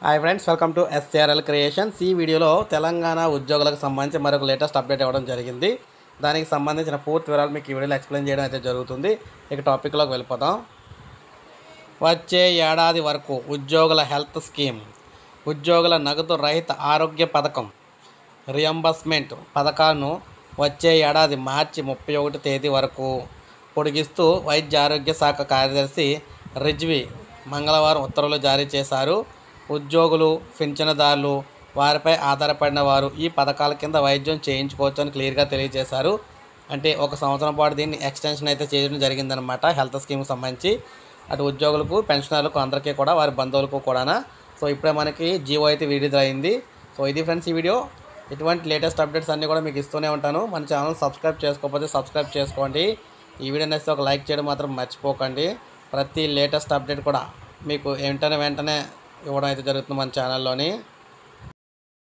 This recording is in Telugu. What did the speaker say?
hi friends welcome to SRL creations ఈ వీడియోలో తెలంగాణ ఉద్యోగులకు సంబంధించి మరొక లేటెస్ట్ అప్డేట్ ఇవ్వడం జరిగింది దానికి సంబంధించిన పూర్తి వివరాలు మీకు ఈ వీడియోలో ఎక్స్ప్లెయిన్ చేయడం అయితే జరుగుతుంది ఇక టాపిక్లోకి వెళ్ళిపోతాం వచ్చే ఏడాది వరకు ఉద్యోగుల హెల్త్ స్కీమ్ ఉద్యోగుల నగదు రహిత ఆరోగ్య పథకం రియంబర్స్మెంట్ పథకాలను వచ్చే ఏడాది మార్చి ముప్పై ఒకటి తేదీ వరకు పొడిగిస్తూ వైద్య ఆరోగ్య శాఖ కార్యదర్శి రిజ్వి మంగళవారం ఉత్తర్వులు జారీ చేశారు ఉద్యోగులు పింఛనదారులు వారిపై ఆధారపడిన వారు ఈ పథకాల కింద వైద్యం చేయించుకోవచ్చు అని క్లియర్గా తెలియజేశారు అంటే ఒక సంవత్సరం పాటు దీన్ని ఎక్స్టెన్షన్ అయితే చేయడం జరిగిందనమాట హెల్త్ స్కీమ్కి సంబంధించి అటు ఉద్యోగులకు పెన్షనర్లకు అందరికీ కూడా వారి బంధువులకు కూడా సో ఇప్పుడే మనకి జియో అయితే విడుదలైంది సో ఇది ఫ్రెండ్స్ ఈ వీడియో ఇటువంటి లేటెస్ట్ అప్డేట్స్ అన్నీ కూడా మీకు ఇస్తూనే ఉంటాను మన ఛానల్ సబ్స్క్రైబ్ చేసుకోకపోతే సబ్స్క్రైబ్ చేసుకోండి ఈ వీడియో నచ్చితే ఒక లైక్ చేయడం మాత్రం మర్చిపోకండి ప్రతి లేటెస్ట్ అప్డేట్ కూడా మీకు వెంటనే వెంటనే ఇవ్వడం అయితే జరుగుతుంది మన ఛానల్లోని